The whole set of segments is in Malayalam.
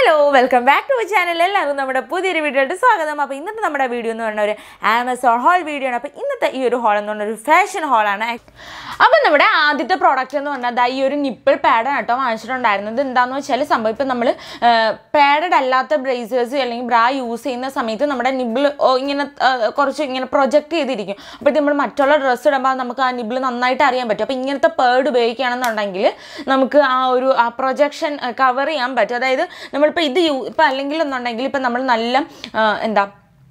hello welcome back to channel എല്ലാവർക്കും നമ്മുടെ പുതിയൊരു വീഡിയോയുടെ സ്വാഗതം അപ്പോൾ ഇന്നത്തെ നമ്മുടെ വീഡിയോ എന്ന് പറഞ്ഞ ഒരു ആമസോൺ ഹോൾ വീഡിയോ ആണ് അപ്പോൾ ഇന്നത്തെ ഈ ഒരു ഹോൾ എന്ന് പറഞ്ഞ ഒരു ഫാഷൻ ഹോളാണ് അപ്പോൾ നമ്മുടെ ആദ്യത്തെ പ്രോഡക്റ്റ് എന്ന് പറഞ്ഞാൽ ദാ ഈ ഒരു നിപ്പിൾ പാഡാണ് കേട്ടോ വാങ്ങിച്ചിട്ടുണ്ടായിരുന്നത് എന്താണെന്ന് വെച്ചാൽ സംഭവം ഇപ്പം നമ്മൾ പാഡഡ് അല്ലാത്ത ബ്രേസേഴ്സ് അല്ലെങ്കിൽ ബ്രാ യൂസ് ചെയ്യുന്ന സമയത്ത് നമ്മുടെ നിബിൾ ഇങ്ങനെ ആ, കുറച്ച് ഇങ്ങനെ പ്രൊജക്റ്റ് ചെയ്തിരിക്കും അപ്പോൾ നമ്മൾ മറ്റുള്ള ഡ്രസ്സ് ഇടുമ്പോൾ നമുക്ക് ആ നിബിൾ നന്നായിട്ട് അറിയാൻ പറ്റും അപ്പോൾ ഇങ്ങനത്തെ പേഡ് ഉപയോഗിക്കുകയാണെന്നുണ്ടെങ്കിൽ നമുക്ക് ആ ഒരു ആ പ്രൊജക്ഷൻ കവർ ചെയ്യാൻ പറ്റും അതായത് നമ്മളിപ്പോൾ ഇത് യൂ ഇപ്പം അല്ലെങ്കിൽ എന്നുണ്ടെങ്കിൽ ഇപ്പം നമ്മൾ നല്ല ആ, എന്താ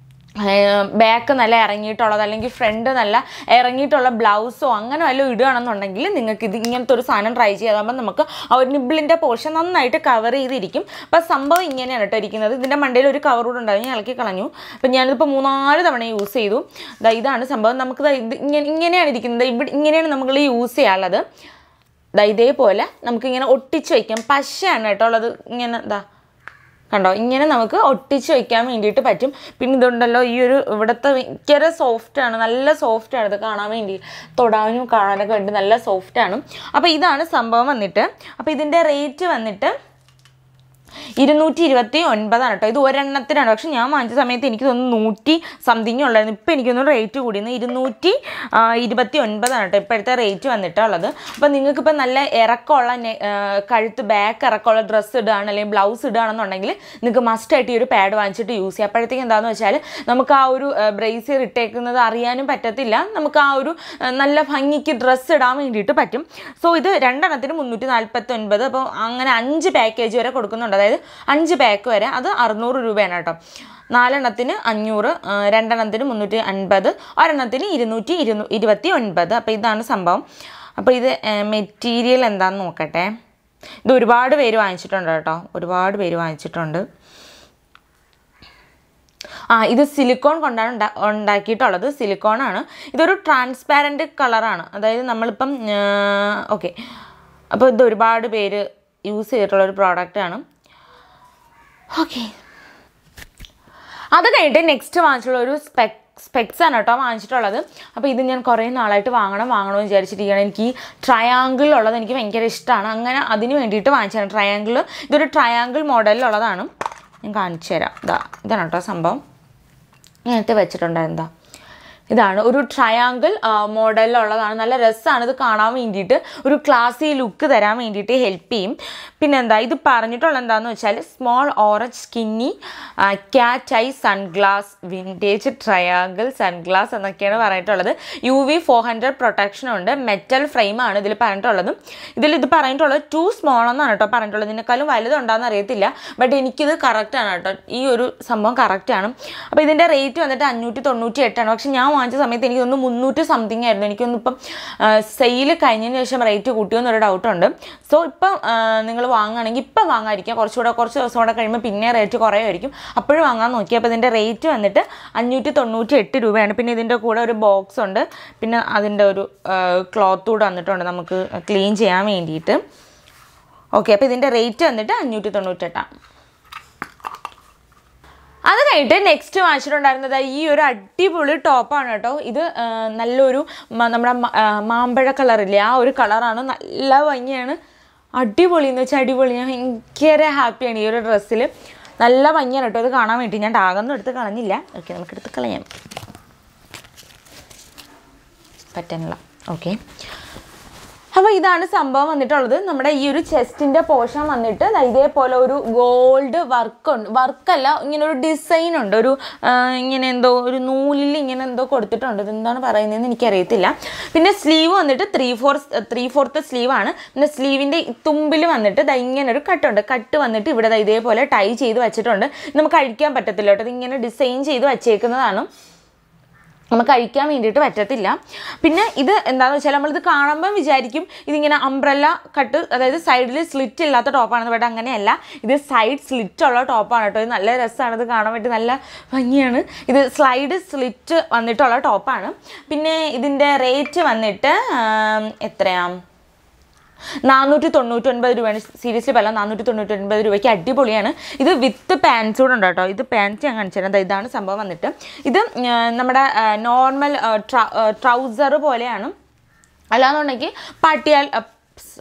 ബാക്ക് നല്ല ഇറങ്ങിയിട്ടുള്ളത് അല്ലെങ്കിൽ ഫ്രണ്ട് നല്ല ഇറങ്ങിയിട്ടുള്ള ബ്ലൗസോ അങ്ങനെ വല്ലതും ഇടുകയാണെന്നുണ്ടെങ്കിൽ നിങ്ങൾക്ക് ഇത് ഇങ്ങനത്തെ ഒരു സാധനം ട്രൈ ചെയ്താകുമ്പോൾ നമുക്ക് ആ ഒരു നിബിളിൻ്റെ പോർഷൻ നന്നായിട്ട് കവർ ചെയ്തിരിക്കും അപ്പോൾ സംഭവം ഇങ്ങനെയാണ് കേട്ടോ ഇരിക്കുന്നത് ഇതിൻ്റെ മണ്ടയിൽ ഒരു കവർ കൂടെ ഉണ്ടാവും ഞാൻ ഇളക്കി കളഞ്ഞു അപ്പം ഞാനിതിപ്പോൾ മൂന്നാല് തവണ യൂസ് ചെയ്തു ദാ ഇതാണ് സംഭവം നമുക്ക് ദാ ഇത് ഇങ്ങനെ ഇങ്ങനെയാണ് ഇരിക്കുന്നത് ഇവിടെ ഇങ്ങനെയാണ് നമ്മൾ യൂസ് ചെയ്യാനുള്ളത് ദാ ഇതേപോലെ നമുക്കിങ്ങനെ ഒട്ടിച്ച് വയ്ക്കാം പശയാണ് കേട്ടോ ഉള്ളത് ഇങ്ങനെ ദാ കണ്ടോ ഇങ്ങനെ നമുക്ക് ഒട്ടിച്ച് വെക്കാൻ വേണ്ടിയിട്ട് പറ്റും പിന്നെ ഇതുണ്ടല്ലോ ഈ ഒരു ഇവിടുത്തെ ഭയങ്കര സോഫ്റ്റാണ് നല്ല സോഫ്റ്റാണ് ഇത് കാണാൻ വേണ്ടി തൊടാനും കാണാനൊക്കെ വേണ്ടി നല്ല സോഫ്റ്റാണ് അപ്പോൾ ഇതാണ് സംഭവം വന്നിട്ട് അപ്പോൾ ഇതിൻ്റെ റേറ്റ് വന്നിട്ട് ഇരുന്നൂറ്റി ഇരുപത്തി ഒൻപതാണ് കേട്ടോ ഇത് ഒരെണ്ണത്തിനാണ് പക്ഷെ ഞാൻ വാങ്ങിച്ച സമയത്ത് എനിക്ക് തോന്നുന്നു നൂറ്റി സംതിങ് ഉള്ളായിരുന്നു ഇപ്പം എനിക്കൊന്ന് റേറ്റ് കൂടിയെന്ന് ഇരുന്നൂറ്റി ആ, ഇരുപത്തി ഒൻപതാണ് കേട്ടോ ഇപ്പോഴത്തെ റേറ്റ് വന്നിട്ടുള്ളത് അപ്പോൾ നിങ്ങൾക്കിപ്പോൾ നല്ല ഇറക്കമുള്ള നെ- ആ, കഴുത്ത് ബാക്ക് ഇറക്കമുള്ള ഡ്രസ്സ് ഇടുകയാണ് അല്ലെങ്കിൽ ബ്ലൗസ് ഇടുകയാണെന്നുണ്ടെങ്കിൽ നിങ്ങൾക്ക് മസ്റ്റായിട്ട് ഈ ഒരു പാഡ് വാങ്ങിച്ചിട്ട് യൂസ് ചെയ്യാം അപ്പോഴത്തേക്കും എന്താണെന്ന് വെച്ചാൽ നമുക്ക് ആ ഒരു ബ്രേസിയർ ഇട്ടേക്കുന്നത് അറിയാനും പറ്റത്തില്ല നമുക്ക് ആ ഒരു ആ, നല്ല ഭംഗിക്ക് ഡ്രസ്സ് ഇടാൻ വേണ്ടിയിട്ട് പറ്റും സോ ഇത് രണ്ടെണ്ണത്തിന് മുന്നൂറ്റി നാൽപ്പത്തി ഒൻപത് അപ്പോൾ അങ്ങനെ അഞ്ച് പാക്കേജ് വരെ കൊടുക്കുന്നുണ്ട് അതായത് അഞ്ച് പാക്ക് വരെ അത് അറുന്നൂറ് രൂപയാണ് കേട്ടോ നാലെണ്ണത്തിന് അഞ്ഞൂറ് ആ, രണ്ടെണ്ണത്തിന് മുന്നൂറ്റി അൻപത് ഒരെണ്ണത്തിന് ഇരുന്നൂറ്റി ഇരുന്നൂ ഇരുപത്തി ഒൻപത് അപ്പോൾ ഇതാണ് സംഭവം അപ്പോൾ ഇത് മെറ്റീരിയൽ എന്താണെന്ന് നോക്കട്ടെ ഇത് ഒരുപാട് പേര് വാങ്ങിച്ചിട്ടുണ്ട് കേട്ടോ ഒരുപാട് പേര് വാങ്ങിച്ചിട്ടുണ്ട് ആ ഇത് സിലിക്കോൺ കൊണ്ടാണ് ഉണ്ടാ ഉണ്ടാക്കിയിട്ടുള്ളത് സിലിക്കോൺ ആണ് ഇതൊരു ട്രാൻസ്പാരൻറ്റ് കളറാണ് അതായത് നമ്മളിപ്പം ഓക്കെ അപ്പോൾ ഇത് ഒരുപാട് പേര് യൂസ് ചെയ്തിട്ടുള്ള ഒരു പ്രോഡക്റ്റാണ് ഓക്കെ അത് കഴിഞ്ഞിട്ട് നെക്സ്റ്റ് വാങ്ങിച്ചിട്ടുള്ള ഒരു സ്പെക് സ്പെക്സ് ആണ് കേട്ടോ വാങ്ങിച്ചിട്ടുള്ളത് അപ്പോൾ ഇത് ഞാൻ കുറേ നാളായിട്ട് വാങ്ങണം വാങ്ങണമെന്ന് വിചാരിച്ചിരിക്കുകയാണ് എനിക്ക് ഈ ട്രയാങ്കിൾ ഉള്ളത് എനിക്ക് ഭയങ്കര ഇഷ്ടമാണ് അങ്ങനെ അതിന് വേണ്ടിയിട്ട് വാങ്ങിച്ചതാണ് ട്രയാങ്കിൾ ഇതൊരു ട്രയാങ്കിൾ മോഡലിലുള്ളതാണ് ഞാൻ കാണിച്ചു തരാം ഇതാ ഇതാണ് കേട്ടോ സംഭവം നേരത്തെ വെച്ചിട്ടുണ്ടായിരുന്നതാ ഇതാണ് ഒരു ട്രയാങ്കിൾ മോഡലിലുള്ളതാണ് നല്ല രസമാണ് ഇത് കാണാൻ വേണ്ടിയിട്ട് ഒരു ക്ലാസി ലുക്ക് തരാൻ വേണ്ടിയിട്ട് ഹെൽപ്പ് ചെയ്യും പിന്നെന്താ ഇത് പറഞ്ഞിട്ടുള്ള എന്താണെന്ന് വെച്ചാൽ small orange skinny cat eye sunglass vintage triangle sunglass എന്നൊക്കെയാണ് പറഞ്ഞിട്ടുള്ളത് U V four hundred protection ഉണ്ട് മെറ്റൽ ഫ്രെയിമാണ് ഇതിൽ പറഞ്ഞിട്ടുള്ളത് ഇതിൽ ഇത് പറഞ്ഞിട്ടുള്ളത് ടു സ്മോൾ എന്നാണ് കേട്ടോ പറഞ്ഞിട്ടുള്ളത് ഇതിനേക്കാളും വലുതുണ്ടാന്ന് അറിയത്തില്ല ബട്ട് എനിക്കിത് കറക്റ്റാണ് കേട്ടോ ഈ ഒരു സംഭവം കറക്റ്റാണ് അപ്പോൾ ഇതിൻ്റെ റേറ്റ് വന്നിട്ട് അഞ്ഞൂറ്റി തൊണ്ണൂറ്റി എട്ടാണ് പക്ഷെ ഞാൻ വാങ്ങിച്ച സമയത്ത് എനിക്ക് തോന്നുന്നു മുന്നൂറ്റി സംതിങ് ആയിരുന്നു എനിക്കൊന്നും ഇപ്പം സെയിൽ കഴിഞ്ഞതിന് ശേഷം റേറ്റ് കൂട്ടിയോ എന്നൊരു ഡൗട്ടുണ്ട് സോ ഇപ്പം നിങ്ങൾ വാങ്ങുകയാണെങ്കിൽ ഇപ്പം വാങ്ങാതിരിക്കുക കുറച്ചുകൂടെ കുറച്ച് ദിവസം കൂടെ കഴിയുമ്പോൾ പിന്നെ റേറ്റ് കുറയുമായിരിക്കും അപ്പോഴും വാങ്ങാൻ നോക്കി അപ്പോൾ ഇതിൻ്റെ റേറ്റ് വന്നിട്ട് അഞ്ഞൂറ്റി തൊണ്ണൂറ്റി എട്ട് രൂപയാണ് പിന്നെ ഇതിൻ്റെ കൂടെ ഒരു ബോക്സ് ഉണ്ട് പിന്നെ അതിൻ്റെ ഒരു ക്ലോത്ത് കൂടെ വന്നിട്ടുണ്ട് നമുക്ക് ക്ലീൻ ചെയ്യാൻ വേണ്ടിയിട്ട് ഓക്കെ അപ്പോൾ ഇതിൻ്റെ റേറ്റ് വന്നിട്ട് അഞ്ഞൂറ്റി തൊണ്ണൂറ്റെട്ടാണ് അത് കഴിഞ്ഞിട്ട് നെക്സ്റ്റ് വാങ്ങിച്ചിട്ടുണ്ടായിരുന്നത് ഈ ഒരു അടിപൊളി ടോപ്പാണ് കേട്ടോ ഇത് ആ, നല്ലൊരു മ- നമ്മുടെ മ- ആ, മാമ്പഴ കളറില്ലേ ആ ഒരു കളറാണ് നല്ല ഭംഗിയാണ് അടിപൊളി എന്ന് വെച്ചാൽ അടിപൊളി ഞാൻ ഭയങ്കര ഹാപ്പിയാണ് ഈ ഒരു ഡ്രസ്സിൽ നല്ല ഭംഗിയാണ് കേട്ടോ ഇത് കാണാൻ വേണ്ടി ഞാൻ ടാഗൊന്നും എടുത്ത് കളഞ്ഞില്ല ഓക്കെ നമുക്ക് എടുത്ത് കളയാം പറ്റുന്നില്ല ഓക്കെ അപ്പോൾ ഇതാണ് സംഭവം വന്നിട്ടുള്ളത് നമ്മുടെ ഈ ഒരു ചെസ്റ്റിൻ്റെ പോർഷൻ വന്നിട്ട് ദാ ഇതേപോലെ ഒരു ഗോൾഡ് വർക്ക് ഉണ്ട് വർക്കല്ല ഇങ്ങനെ ഒരു ഡിസൈൻ ഉണ്ട് ഒരു ആ, ഇങ്ങനെ എന്തോ ഒരു നൂലിൽ ഇങ്ങനെ എന്തോ കൊടുത്തിട്ടുണ്ട് ഇതെന്താണ് പറയുന്നതെന്ന് എനിക്കറിയത്തില്ല പിന്നെ സ്ലീവ് വന്നിട്ട് ത്രീ ഫോർ ത്രീ ഫോർത്ത് സ്ലീവാണ് പിന്നെ സ്ലീവിൻ്റെ തുമ്പിൽ വന്നിട്ട് ദാ ഇങ്ങനെ ഒരു കട്ടുണ്ട് കട്ട് വന്നിട്ട് ഇവിടെ ദാ ഇതേപോലെ ടൈ ചെയ്ത് വെച്ചിട്ടുണ്ട് നമുക്ക് അഴിക്കാൻ പറ്റത്തില്ല കേട്ടോ ഇതിങ്ങനെ ഡിസൈൻ ചെയ്ത് വച്ചേക്കുന്നതാണ് നമുക്ക് കഴിക്കാൻ വേണ്ടിയിട്ട് പറ്റത്തില്ല പിന്നെ ഇത് എന്താണെന്ന് വെച്ചാൽ നമ്മളിത് കാണുമ്പം വിചാരിക്കും ഇതിങ്ങനെ അംബ്രല്ല കട്ട് അതായത് സൈഡിൽ സ്ലിറ്റ് ഇല്ലാത്ത ടോപ്പാണെന്ന് പറയുന്നത് അങ്ങനെയല്ല ഇത് സൈഡ് സ്ലിറ്റ് ഉള്ള ടോപ്പാണ് കേട്ടോ ഇത് നല്ല രസമാണ് ഇത് കാണാൻ വേണ്ടി നല്ല ഭംഗിയാണ് ഇത് സ്ലൈഡ് സ്ലിറ്റ് വന്നിട്ടുള്ള ടോപ്പാണ് പിന്നെ ഇതിൻ്റെ റേറ്റ് വന്നിട്ട് ആം, എത്രയാണ് നാനൂറ്റി തൊണ്ണൂറ്റൊൻപത് രൂപയാണ് സീരിയസ്ലി പറയാം നാനൂറ്റി തൊണ്ണൂറ്റൊൻപത് രൂപയ്ക്ക് അടിപൊളിയാണ് ഇത് വിത്ത് പാൻസ് കൂടെ ഉണ്ട് കേട്ടോ ഇത് പാൻസ് ഞാൻ കാണിച്ചു തരാം ദാ ഇതാണ് സംഭവം വന്നിട്ട് ഇത് ആ, നമ്മുടെ നോർമൽ ട്രൗസർ പോലെയാണ് അല്ലാന്നുണ്ടെങ്കിൽ പാട്ടിയാൽ സോറി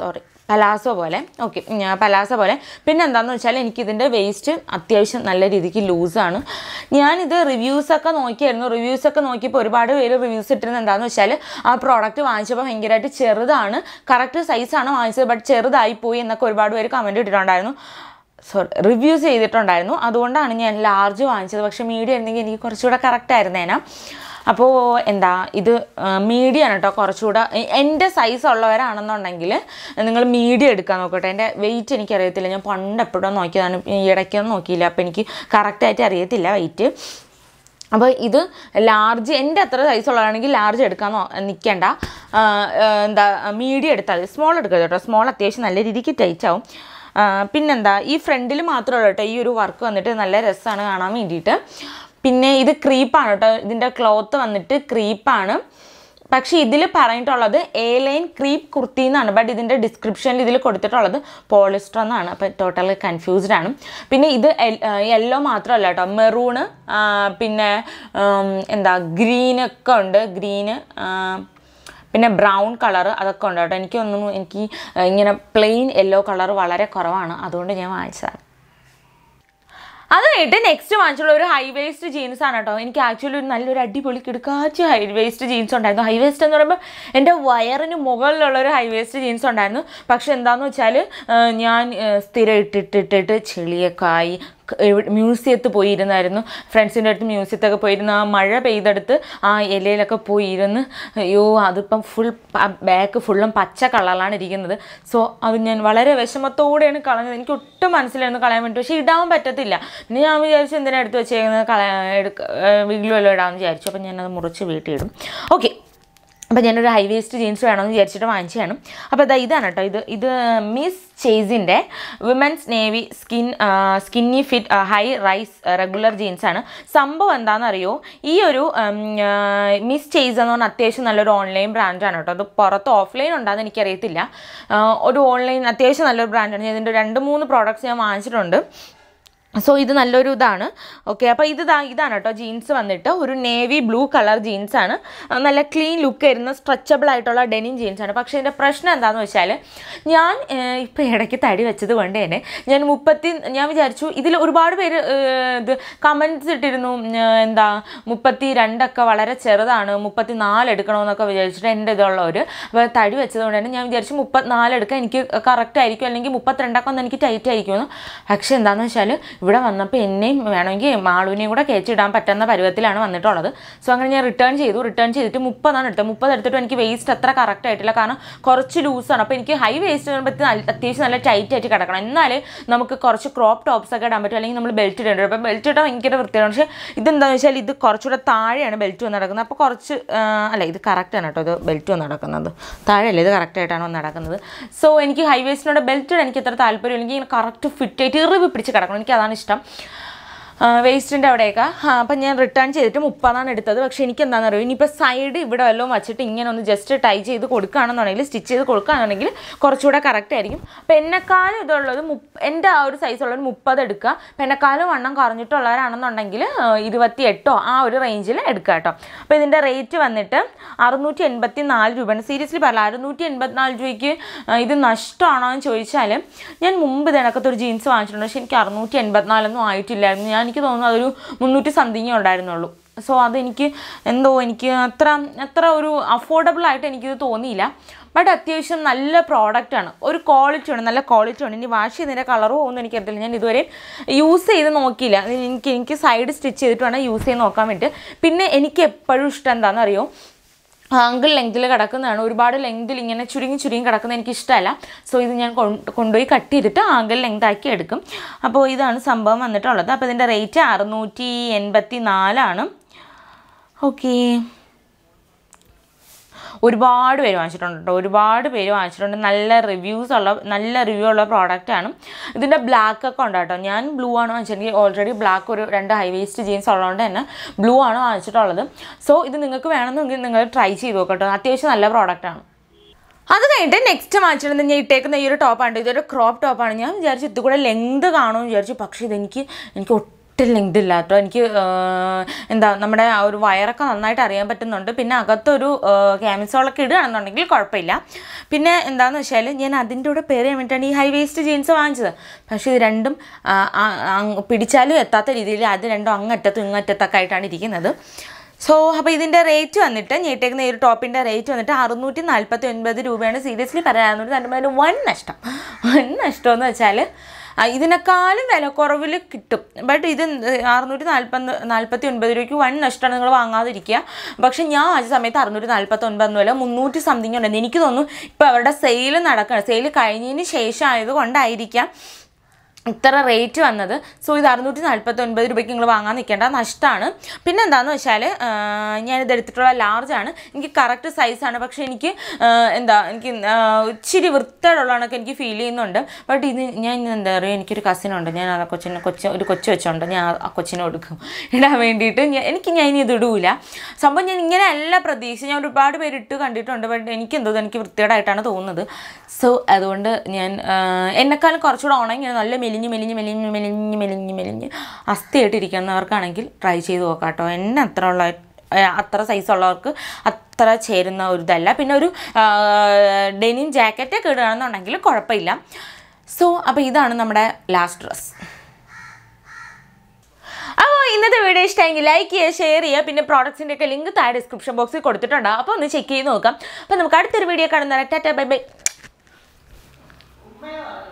പലാസോ പോലെ ഓക്കെ പലാസോ പോലെ പിന്നെ എന്താണെന്ന് വെച്ചാൽ എനിക്കിതിൻ്റെ വേസ്റ്റ് അത്യാവശ്യം നല്ല രീതിക്ക് ലൂസാണ് ഞാനിത് റിവ്യൂസൊക്കെ നോക്കിയായിരുന്നു റിവ്യൂസൊക്കെ നോക്കിയപ്പോൾ ഒരുപാട് പേര് റിവ്യൂസ് ഇട്ടിരുന്നത് എന്താണെന്ന് വെച്ചാൽ ആ പ്രോഡക്റ്റ് വാങ്ങിച്ചപ്പോൾ ഭയങ്കരമായിട്ട് ചെറുതാണ് കറക്റ്റ് സൈസാണ് വാങ്ങിച്ചത് ബട്ട് ചെറുതായി പോയി എന്നൊക്കെ ഒരുപാട് പേര് കമൻറ്റ് ഇട്ടിട്ടുണ്ടായിരുന്നു സോറി റിവ്യൂസ് ചെയ്തിട്ടുണ്ടായിരുന്നു അതുകൊണ്ടാണ് ഞാൻ ലാർജ് വാങ്ങിച്ചത് പക്ഷേ മീഡിയം ആയിരുന്നെങ്കിൽ എനിക്ക് കുറച്ചുകൂടെ കറക്റ്റ് ആയിരുന്നേനാ അപ്പോൾ എന്താ ഇത് മീഡിയം ആണ് കേട്ടോ കുറച്ചുകൂടെ എ- എൻ്റെ സൈസ് ഉള്ളവരാണെന്നുണ്ടെങ്കിൽ നിങ്ങൾ മീഡിയം എടുക്കാൻ നോക്കട്ടെ എൻ്റെ വെയിറ്റ് എനിക്കറിയത്തില്ല ഞാൻ പണ്ട് എപ്പോഴും നോക്കിയതാണ് ഈ ഇടയ്ക്കൊന്നും നോക്കിയില്ല അപ്പോൾ എനിക്ക് കറക്റ്റായിട്ട് അറിയത്തില്ല വെയിറ്റ് അപ്പോൾ ഇത് ലാർജ് എൻ്റെ അത്ര സൈസ് ഉള്ളതാണെങ്കിൽ ലാർജ് എടുക്കാൻ നോ- നിൽക്കണ്ട ആ, ആ, എന്താ മീഡിയം എടുത്താൽ മതി സ്മോൾ എടുക്കരുത് കേട്ടോ സ്മോൾ അത്യാവശ്യം നല്ല രീതിക്ക് ടൈറ്റ് ആവും ആ, പിന്നെന്താ ഈ ഫ്രണ്ടിൽ മാത്രമേ ഉള്ളൂ കേട്ടോ ഈ ഒരു വർക്ക് വന്നിട്ട് നല്ല രസമാണ് കാണാൻ വേണ്ടിയിട്ട് പിന്നെ ഇത് ക്രീപ്പാണ് കേട്ടോ ഇതിൻ്റെ ക്ലോത്ത് വന്നിട്ട് ക്രീപ്പാണ് പക്ഷേ ഇതിൽ പറഞ്ഞിട്ടുള്ളത് എ ലൈൻ ക്രീപ്പ് കുർത്തി എന്നാണ് ബട്ട് ഇതിൻ്റെ ഡിസ്ക്രിപ്ഷനിൽ ഇതിൽ കൊടുത്തിട്ടുള്ളത് പോളിസ്റ്റർ എന്നാണ് അപ്പോൾ ടോട്ടൽ കൺഫ്യൂസ്ഡ് ആണ് പിന്നെ ഇത് യെല്ലോ മാത്രമല്ല കേട്ടോ മെറൂണ് പിന്നെ ഉം, എന്താ ഗ്രീനൊക്കെ ഉണ്ട് ഗ്രീന് പിന്നെ ബ്രൗൺ കളർ അതൊക്കെ ഉണ്ട് കേട്ടോ എനിക്കൊന്നും എനിക്ക് ആ, ഇങ്ങനെ പ്ലെയിൻ യെല്ലോ കളർ വളരെ കുറവാണ് അതുകൊണ്ട് ഞാൻ വാങ്ങിച്ചതാണ് അത് കഴിഞ്ഞിട്ട് നെക്സ്റ്റ് വാങ്ങിച്ചുള്ള ഒരു ഹൈ വേസ്റ്റ് ജീൻസ് ആണ് കേട്ടോ എനിക്ക് ആക്ച്വലി ഒരു നല്ലൊരു അടിപൊളി കിടക്കാച്ച ഹൈ വേസ്റ്റ് ജീൻസ് ഉണ്ടായിരുന്നു ഹൈ വേസ്റ്റ് എന്ന് പറയുമ്പോൾ എൻ്റെ വയറിന് മുകളിലുള്ള ഒരു ഹൈ വേസ്റ്റ് ജീൻസ് ഉണ്ടായിരുന്നു പക്ഷെ എന്താണെന്ന് വെച്ചാൽ ഞാൻ ആ, സ്ഥിരം ഇട്ടിട്ടിട്ടിട്ട് ചെളിയൊക്കെ ആയി മ്യൂസിയത്ത് പോയിരുന്നായിരുന്നു ഫ്രണ്ട്സിൻ്റെ അടുത്ത് മ്യൂസിയത്തൊക്കെ പോയിരുന്ന് ആ മഴ പെയ്തെടുത്ത് ആ ഇലയിലൊക്കെ പോയിരുന്ന് അയ്യോ അതിപ്പം ഫുൾ ബാക്ക് ഫുള്ളും പച്ച കളറിലാണ് ഇരിക്കുന്നത് സോ അത് ഞാൻ വളരെ വിഷമത്തോടെയാണ് കളഞ്ഞത് എനിക്ക് ഒട്ടും മനസ്സിലായിരുന്നു കളയാൻ വേണ്ടി പക്ഷേ ഇടാൻ പറ്റത്തില്ല പിന്നെ ഞാൻ വിചാരിച്ചു എന്തിനാ എടുത്ത് വെച്ചേക്കുന്നത് കളയാ എടുക്ക വീട്ടിൽ വല്ലതും ഇടാമെന്ന് വിചാരിച്ചു അപ്പം ഞാനത് മുറിച്ച് വീട്ടിലിടും ഓക്കെ അപ്പോൾ ഞാനൊരു ഹൈ വേസ്റ്റ് ജീൻസ് വേണമെന്ന് വിചാരിച്ചിട്ട് വാങ്ങിച്ചതാണ് അപ്പോൾ ഇതാ ഇതാണ് കേട്ടോ ഇത് ഇത് മിസ് ചേസിൻ്റെ women's navy skin skinny fit high rise regular ജീൻസാണ് സംഭവം എന്താണെന്നറിയോ ഈ ഒരു ഉം, ആ, മിസ് ചേസ് എന്ന് പറഞ്ഞാൽ അത്യാവശ്യം നല്ലൊരു ഓൺലൈൻ ബ്രാൻഡാണ് കേട്ടോ അത് പുറത്ത് ഓഫ്ലൈൻ ഉണ്ടാകുന്ന എനിക്കറിയത്തില്ല ആ, ഒരു ഓൺലൈൻ അത്യാവശ്യം നല്ലൊരു ബ്രാൻഡാണ് ഞാൻ ഇതിൻ്റെ രണ്ട് മൂന്ന് പ്രോഡക്റ്റ്സ് ഞാൻ വാങ്ങിച്ചിട്ടുണ്ട് സോ ഇത് നല്ലൊരു ഇതാണ് ഓക്കെ അപ്പോൾ ഇത് ദാ ഇതാണ് കേട്ടോ ജീൻസ് വന്നിട്ട് ഒരു നേവി ബ്ലൂ കളർ ജീൻസാണ് നല്ല ക്ലീൻ ലുക്ക് വരുന്ന സ്ട്രെച്ചബിൾ ആയിട്ടുള്ള ഡെനിം ജീൻസാണ് പക്ഷേ ഇതിൻ്റെ പ്രശ്നം എന്താണെന്ന് വെച്ചാൽ ഞാൻ ഇപ്പോൾ ഇടയ്ക്ക് തടി വെച്ചത് കൊണ്ട് തന്നെ ഞാൻ മുപ്പത്തി ഞാൻ വിചാരിച്ചു ഇതിൽ ഒരുപാട് പേര് ഏഹ്, ഇത് കമൻറ്റ്സ് ഇട്ടിരുന്നു ഉം, ഏഹ്, എന്താ മുപ്പത്തി രണ്ടൊക്കെ വളരെ ചെറുതാണ് മുപ്പത്തി നാല് എടുക്കണമെന്നൊക്കെ വിചാരിച്ചിട്ട് എൻ്റെ ഇതുള്ളവർ അപ്പോൾ തടി വെച്ചതുകൊണ്ട് തന്നെ ഞാൻ വിചാരിച്ചു മുപ്പത്തിനാല് എടുക്കാൻ എനിക്ക് കറക്റ്റ് ആയിരിക്കും അല്ലെങ്കിൽ മുപ്പത്തിരണ്ടൊക്കെ ഒന്ന് എനിക്ക് ടൈറ്റ് ആയിരിക്കുമെന്ന് പക്ഷേ എന്താണെന്ന് വെച്ചാൽ ഇവിടെ വന്നപ്പോൾ എന്നെയും വേണമെങ്കിൽ മാളുവിനെയും കൂടെ കയറ്റിയിടാൻ പറ്റുന്ന പരുവത്തിലാണ് വന്നിട്ടുള്ളത് സോ അങ്ങനെ ഞാൻ റിട്ടേൺ ചെയ്തു റിട്ടേൺ ചെയ്തിട്ട് മുപ്പതാണ് എടുത്തത് മുപ്പത് എടുത്തിട്ട് എനിക്ക് വേസ്റ്റ് അത്ര കറക്റ്റ് ആയിട്ടില്ല കാരണം കുറച്ച് ലൂസാണ് അപ്പോൾ എനിക്ക് ഹൈ വേസ്റ്റ് പറ്റി നല്ല അത്യാവശ്യം നല്ല ടൈറ്റ് ആയിട്ട് കിടക്കണം എന്നാലേ നമുക്ക് കുറച്ച് ക്രോപ്പ് ടോപ്സ് ഒക്കെ ഇടാൻ പറ്റും അല്ലെങ്കിൽ നമ്മൾ ബെൽറ്റ് ഇടേണ്ടി വരും അപ്പോൾ ബെൽറ്റ് ഇടാൻ ഭയങ്കര വൃത്തിയാണ് പക്ഷേ ഇതെന്താണെന്ന് വെച്ചാൽ ഇത് കുറച്ചുകൂടെ താഴെയാണ് ബെൽറ്റ് വന്ന് നടക്കുന്നത് അപ്പോൾ കുറച്ച് ആ, അല്ല ഇത് കറക്റ്റാണ് കേട്ടോ ഇത് ബെൽറ്റ് വന്ന് നടക്കുന്നത് താഴെയല്ല ഇത് കറക്റ്റായിട്ടാണ് വന്ന് നടക്കുന്നത് സോ എനിക്ക് ഹൈ വേസ്റ്റിനോട് ബെൽറ്റ് ഇടാൻ എനിക്ക് അത്ര താല്പര്യം എനിക്ക് ഇങ്ങനെ കറക്റ്റ് ഫിറ്റ് ആയിട്ട് ഇറിവ് പിടിച്ച് കിടക്കണം എനിക്ക് അതാണ് ഇഷ്ടം വേസ്റ്റിൻ്റെ അവിടെയൊക്കെ ആ, അപ്പം ഞാൻ റിട്ടേൺ ചെയ്തിട്ട് മുപ്പതാണ് എടുത്തത് പക്ഷേ എനിക്ക് എന്താണെന്ന് അറിയോ ഇനിയിപ്പോൾ സൈഡ് ഇവിടെ വല്ലതും വെച്ചിട്ട് ഇങ്ങനെ ഒന്ന് ജസ്റ്റ് ടൈ ചെയ്ത് കൊടുക്കുകയാണെന്നുണ്ടെങ്കിൽ സ്റ്റിച്ച് ചെയ്ത് കൊടുക്കുകയാണെന്നുണ്ടെങ്കിൽ കുറച്ചുകൂടെ കറക്റ്റ് ആയിരിക്കും അപ്പം എന്നെക്കാളും ഇതുള്ളത് മുപ്പ എൻ്റെ ആ ഒരു സൈസുള്ളത് മുപ്പത് എടുക്കുക അപ്പം എന്നെക്കാളും വണ്ണം കുറഞ്ഞിട്ടുള്ളവരാണെന്നുണ്ടെങ്കിൽ ഇരുപത്തി എട്ടോ ആ ഒരു റേഞ്ചിൽ എടുക്കുക കേട്ടോ അപ്പോൾ ഇതിൻ്റെ റേറ്റ് വന്നിട്ട് അറുന്നൂറ്റി എൺപത്തി നാല് രൂപയാണ് സീരിയസ്ലി പറയില്ല അറുന്നൂറ്റി എൺപത്തിനാല് രൂപയ്ക്ക് ആ, ഇത് നഷ്ടമാണോ എന്ന് ചോദിച്ചാൽ ഞാൻ മുമ്പ് ഇതിനകത്ത് ഒരു ജീൻസ് വാങ്ങിച്ചിട്ടുണ്ട് പക്ഷേ എനിക്ക് അറുന്നൂറ്റി എൺപത്തിനാലൊന്നും ആയിട്ടില്ലായിരുന്നു ഞാൻ എനിക്ക് തോന്നുന്നു അതൊരു മുന്നൂറ്റി സംതിങ്ങേ ഉണ്ടായിരുന്നുള്ളൂ സോ അതെനിക്ക് എന്തോ എനിക്ക് അത്ര അത്ര ഒരു അഫോർഡബിൾ ആയിട്ട് എനിക്കിത് തോന്നിയില്ല ബട്ട് അത്യാവശ്യം നല്ല പ്രോഡക്റ്റാണ് ഒരു ക്വാളിറ്റി ഉണ്ട് നല്ല ക്വാളിറ്റി ഉണ്ട് ഇനി വാഷ് ചെയ്തതിൻ്റെ കളർ പോകുമെന്ന് എനിക്കറിയില്ല ഞാൻ ഇതുവരെ യൂസ് ചെയ്ത് നോക്കിയില്ല അത് എനിക്ക് എനിക്ക് സൈഡ് സ്റ്റിച്ച് ചെയ്തിട്ട് വേണം യൂസ് ചെയ്ത് നോക്കാൻ വേണ്ടി പിന്നെ എനിക്ക് എപ്പോഴും ഇഷ്ടം എന്താണെന്ന് അറിയോ ആങ്കിൾ ലെങ്തിൽ കിടക്കുന്നതാണ് ഒരുപാട് ലെങ്തിൽ ഇങ്ങനെ ചുരുങ്ങി ചുരുങ്ങി കിടക്കുന്നത് എനിക്ക് ഇഷ്ടമല്ല സോ ഇത് ഞാൻ കൊണ്ട് കൊണ്ടുപോയി കട്ട് ചെയ്തിട്ട് ആങ്കിൾ ലെങ്ത് ആക്കി എടുക്കും അപ്പോൾ ഇതാണ് സംഭവം വന്നിട്ടുള്ളത് അപ്പോൾ ഇതിൻ്റെ റേറ്റ് അറുന്നൂറ്റി എൺപത്തി നാലാണ് ഓക്കേ ഒരുപാട് പേര് വാങ്ങിച്ചിട്ടുണ്ട് കേട്ടോ ഒരുപാട് പേര് വാങ്ങിച്ചിട്ടുണ്ട് നല്ല റിവ്യൂസ് ഉള്ള നല്ല റിവ്യൂ ഉള്ള പ്രോഡക്റ്റ് ആണ് ഇതിൻ്റെ ബ്ലാക്ക് ഒക്കെ ഉണ്ട് കേട്ടോ ഞാൻ ബ്ലൂ ആണ് വാങ്ങിച്ചത് എനിക്ക് ഓൾറെഡി ബ്ലാക്ക് ഒരു രണ്ട് ഹൈ വേസ്റ്റ് ജീൻസ് ഉള്ളതുകൊണ്ട് തന്നെ ബ്ലൂ ആണ് വാങ്ങിച്ചിട്ടുള്ളത് സോ ഇത് നിങ്ങൾക്ക് വേണമെന്നെങ്കിൽ നിങ്ങൾ ട്രൈ ചെയ്ത് നോക്കട്ടോ അത്യാവശ്യം നല്ല പ്രോഡക്റ്റ് ആണ് അത് കഴിഞ്ഞിട്ട് നെക്സ്റ്റ് വാങ്ങിച്ചിട്ടുണ്ട് ഞാൻ ഇട്ടേക്കുന്ന ഈ ഒരു ടോപ്പാണ് ഇതൊരു ക്രോപ്പ് ടോപ്പാണ് ഞാൻ വിചാരിച്ചു ഇത് കൂടെ ലെങ്ത് കാണുമെന്ന് വിചാരിച്ചു പക്ഷേ ഇതെനിക്ക് എനിക്ക് ഒട്ടും ഒട്ടും ലെങ്ത് ഇല്ല കേട്ടോ എനിക്ക് ആ, എന്താ നമ്മുടെ ആ ഒരു വയറൊക്കെ നന്നായിട്ട് അറിയാൻ പറ്റുന്നുണ്ട് പിന്നെ അകത്തൊരു ക്യാമിസോളൊക്കെ ഇടുകയാണെന്നുണ്ടെങ്കിൽ കുഴപ്പമില്ല പിന്നെ എന്താണെന്ന് വെച്ചാൽ ഞാൻ അതിൻ്റെ കൂടെ പേര് ചെയ്യാൻ വേണ്ടിയിട്ടാണ് ഈ ഹൈ വേസ്റ്റ് ജീൻസ് വാങ്ങിച്ചത് പക്ഷേ ഇത് രണ്ടും ആ, ആ, അങ്ങ് പിടിച്ചാലും എത്താത്ത രീതിയിൽ അത് രണ്ടും അങ്ങറ്റത്തും ഇങ്ങറ്റത്തൊക്കെ ആയിട്ടാണ് ഇരിക്കുന്നത് സോ അപ്പോൾ ഇതിൻ്റെ റേറ്റ് വന്നിട്ട് ഞേട്ടേക്കുന്ന ഈ ഒരു ടോപ്പിൻ്റെ റേറ്റ് വന്നിട്ട് അറുന്നൂറ്റി നാൽപ്പത്തി ഒൻപത് രൂപയാണ് സീരിയസ്ലി പറയാവുന്നത് രണ്ട് വൺ നഷ്ടം വൺ നഷ്ടം എന്ന് വെച്ചാൽ ആ, ഇതിനേക്കാളും വിലക്കുറവിൽ കിട്ടും ബട്ട് ഇത് അറുന്നൂറ്റി നാൽപ്പത് നാൽപ്പത്തി ഒൻപത് രൂപയ്ക്ക് വൺ നഷ്ടമാണ് നിങ്ങൾ വാങ്ങാതിരിക്കുക പക്ഷെ ഞാൻ വാങ്ങിച്ച സമയത്ത് അറുന്നൂറ്റി നാൽപ്പത്തി ഒൻപത് വില മുന്നൂറ്റി സംതിങ് ഉണ്ടായിരുന്നു എനിക്ക് തോന്നുന്നു ഇപ്പോൾ അവരുടെ സെയിൽ നടക്കുകയാണ് സെയിൽ കഴിഞ്ഞതിന് ശേഷം ആയതുകൊണ്ടായിരിക്കാം ഇത്ര റേറ്റ് വന്നത് സോ ഇത് അറുന്നൂറ്റി നാൽപ്പത്തി ഒൻപത് രൂപയ്ക്ക് നിങ്ങൾ വാങ്ങാൻ നിൽക്കേണ്ട നഷ്ടമാണ് പിന്നെ എന്താണെന്ന് വെച്ചാൽ ഞാനിത് എടുത്തിട്ടുള്ള ലാർജ് ആണ് എനിക്ക് കറക്റ്റ് സൈസാണ് പക്ഷേ എനിക്ക് ആ, എന്താ എനിക്ക് ആ, ഇച്ചിരി വൃത്തിയോടുള്ളതൊക്കെ എനിക്ക് ഫീൽ ചെയ്യുന്നുണ്ട് ബട്ട് ഇത് ഞാൻ എന്താ പറയുക എനിക്കൊരു കസിനുണ്ട് ഞാൻ ആ കൊച്ചിനെ കൊച്ചു ഒരു കൊച്ചു വെച്ചുണ്ട് ഞാൻ ആ കൊച്ചിനെ കൊടുക്കും ഇടാൻ വേണ്ടിയിട്ട് ഞാൻ എനിക്ക് ഞാൻ ഇനി ഇത് ഇടൂല സംഭവം ഞാൻ ഇങ്ങനെ അല്ല പ്രതീക്ഷിച്ച് ഞാൻ ഒരുപാട് പേര് ഇട്ട് കണ്ടിട്ടുണ്ട് ബട്ട് എനിക്ക് എന്തോ എനിക്ക് വൃത്തികേടായിട്ടാണ് തോന്നുന്നത് സോ അതുകൊണ്ട് ഞാൻ ആ, എന്നെക്കാളും കുറച്ചുകൂടെ ഉണങ്ങി നല്ല മെലിഞ്ഞ് മെലിഞ്ഞ് മെലിഞ്ഞ് മെലിഞ്ഞ് മെലിഞ്ഞ് മെലിഞ്ഞ് അസ്ഥിയായിട്ടിരിക്കുന്നവർക്കാണെങ്കിൽ ട്രൈ ചെയ്ത് നോക്കാം കേട്ടോ എന്നെ അത്ര ഉള്ള ഏ, അത്ര സൈസ് ഉള്ളവർക്ക് അത്ര ചേരുന്ന ഒരു ഇതല്ല പിന്നെ ഒരു ഡെനിം ജാക്കറ്റൊക്കെ ഇടുകയാണെന്നുണ്ടെങ്കിൽ കുഴപ്പമില്ല സോ അപ്പോൾ ഇതാണ് നമ്മുടെ ലാസ്റ്റ് ഡ്രസ്സ് അപ്പോൾ ഇന്നത്തെ വീഡിയോ ഇഷ്ടമെങ്കിൽ ലൈക്ക് ചെയ്യുക ഷെയർ ചെയ്യുക പിന്നെ പ്രോഡക്ട്സിൻ്റെ ഒക്കെ ലിങ്ക് താഴെ ഡിസ്ക്രിപ്ഷൻ ബോക്സിൽ കൊടുത്തിട്ടുണ്ട് അപ്പോൾ ഒന്ന് ചെക്ക് ചെയ്ത് നോക്കാം അപ്പോൾ നമുക്ക് അടുത്തൊരു വീഡിയോ കാണുന്നവരെ ടാറ്റ ബൈ ബൈ